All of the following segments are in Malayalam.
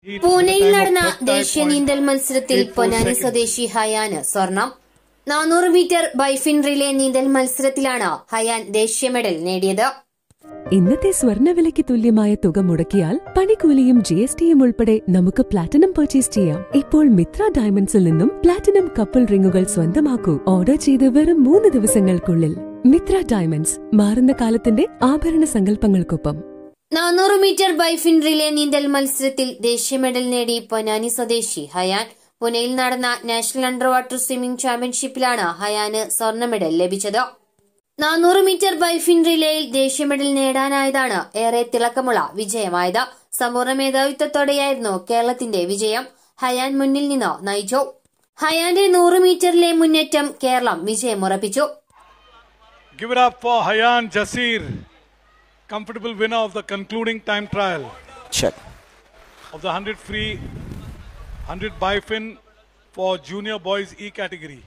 പൂനെയിൽ നടന്ന ദേശീയ നീന്തൽ മത്സരത്തിൽ പൊന്നാനി സ്വദേശി ഹയാന് സ്വർണം നാനൂറ് മീറ്റർ ബൈഫിൻ റിലേ നീന്തൽ മത്സരത്തിലാണ് ഹയാൻ ദേശീയ മെഡൽ നേടിയത് ഇന്നത്തെ സ്വർണ്ണവിലയ്ക്ക് തുല്യമായ തുക മുടക്കിയാൽ പണിക്കൂലിയും ജി എസ് ടിയും ഉൾപ്പെടെ നമുക്ക് പ്ലാറ്റിനം പർച്ചേസ് ചെയ്യാം ഇപ്പോൾ മിത്ര ഡയമണ്ട്സിൽ നിന്നും പ്ലാറ്റിനം കപ്പിൾ റിങ്ങുകൾ സ്വന്തമാക്കൂ ഓർഡർ ചെയ്ത് വെറും മൂന്ന് ദിവസങ്ങൾക്കുള്ളിൽ മിത്ര ഡയമണ്ട്സ് മാറുന്ന കാലത്തിന്റെ ആഭരണ സങ്കല്പങ്ങൾക്കൊപ്പം നാനൂറ് മീറ്റർ ബൈഫിൻ റിലേ നീന്തൽ മത്സരത്തിൽ ദേശീയ മെഡൽ നേടി പൊന്നാനി സ്വദേശി ഹയാൻ പുനെയിൽ നടന്ന നാഷണൽ അണ്ടർ വാട്ടർ സ്വിമ്മിംഗ് ചാമ്പ്യൻഷിപ്പിലാണ് ഹയാന് സ്വർണ്ണ മെഡൽ ലഭിച്ചത് നാനൂറ് മീറ്റർ ബൈഫിൻ റിലേയിൽ ദേശീയ മെഡൽ നേടാനായതാണ് ഏറെ തിളക്കമുള്ള വിജയമായത് സമ്പൂർണ്ണ മേധാവിത്വത്തോടെയായിരുന്നു കേരളത്തിന്റെ വിജയം ഹയാൻ മുന്നിൽ നിന്ന് നയിച്ചു ഹയാന്റെ നൂറ് മീറ്ററിലെ മുന്നേറ്റം Keralam വിജയമുറപ്പിച്ചു Give it up for Hayan Jasir, comfortable winner of the concluding time trial Check. of the 100 free, 100 bifin for junior boys E category.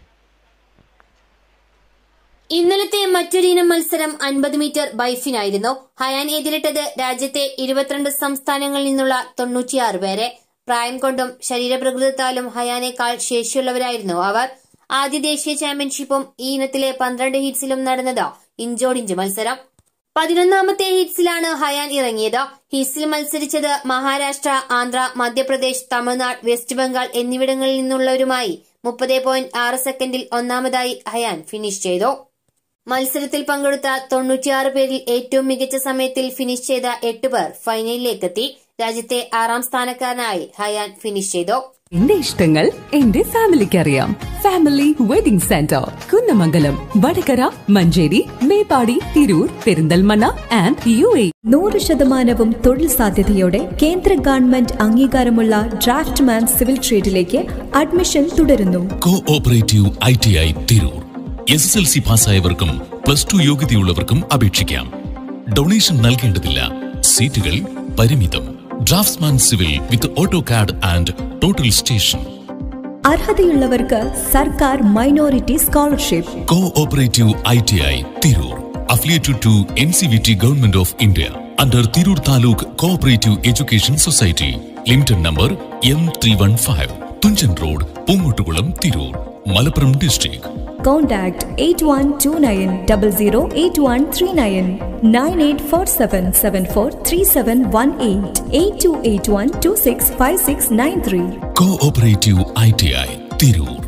ഇന്നലത്തെ മറ്റൊരു ഇനം മത്സരം അൻപത് മീറ്റർ ബൈഫിനായിരുന്നു ഹയാൻ എതിരിട്ടത് രാജ്യത്തെ ഇരുപത്തിരണ്ട് സംസ്ഥാനങ്ങളിൽ നിന്നുള്ള തൊണ്ണൂറ്റിയാറ് പേരെ പ്രായം കൊണ്ടും ശരീരപ്രകൃതത്താലും ഹയാനേക്കാൾ ശേഷിയുള്ളവരായിരുന്നു അവർ ആദ്യ ദേശീയ ചാമ്പ്യൻഷിപ്പും ഈ ഇനത്തിലെ പന്ത്രണ്ട് ഹീറ്റ്സിലും നടന്നത് ഇഞ്ചോടിഞ്ച് മത്സരം പതിനൊന്നാമത്തെ ഹീറ്റ്സിലാണ് ഹയാൻ ഇറങ്ങിയത് ഹീറ്റ്സിൽ മത്സരിച്ചത് മഹാരാഷ്ട്ര ആന്ധ്ര മധ്യപ്രദേശ് തമിഴ്നാട് വെസ്റ്റ് ബംഗാൾ എന്നിവിടങ്ങളിൽ നിന്നുള്ളവരുമായി മുപ്പത് പോയിന്റ് ആറ് സെക്കൻഡിൽ ഒന്നാമതായി ഹയാൻ ഫിനിഷ് ചെയ്തു മത്സരത്തിൽ പങ്കെടുത്ത തൊണ്ണൂറ്റിയാറ് പേരിൽ ഏറ്റവും മികച്ച സമയത്തിൽ ഫിനിഷ് ചെയ്ത എട്ട് പേർ ഫൈനലിലേക്കെത്തി രാജ്യത്തെ ആറാം സ്ഥാനക്കാരനായി ഹയാൻ ഫിനിഷ് ചെയ്തു എന്റെ ഇഷ്ടങ്ങൾ എന്റെ ഫാമിലിക്ക് അറിയാം family wedding centre Kunnamangalam Vadakara Manjeri Meppadi Tirur Perinthalmanna and U A നൂറ് ശതമാനവും തൊഴിൽ സാധ്യതയോടെ കേന്ദ്ര ഗവൺമെന്റ് അംഗീകാരമുള്ള ഡ്രാഫ്റ്റ്മാൻ സിവിൽ ട്രേഡിലേക്ക് അഡ്മിഷൻ തുടരുന്നു co operative I T I Tirur S S L C പാസ്സായവർക്കും പ്ലസ് ടു യോഗ്യതയുള്ളവർക്കും അപേക്ഷിക്കാം ഡൊണേഷൻ നൽകേണ്ടതില്ല സീറ്റുകൾ പരിമിതം draftsman civil with auto CAD and total station അർഹതയുള്ളവർക്ക് സർക്കാർ minority scholarship co operative I T I Tirur affiliated to N C V T government of India under Tirur taluk cooperative education society limited number M three one five Thunchan road Poongottukulam Tirur Malappuram district contact eight one two nine double zero eight one three nine nine eight four seven seven four three seven one eight eight two eight one two six five six nine three co operative I T I Tirur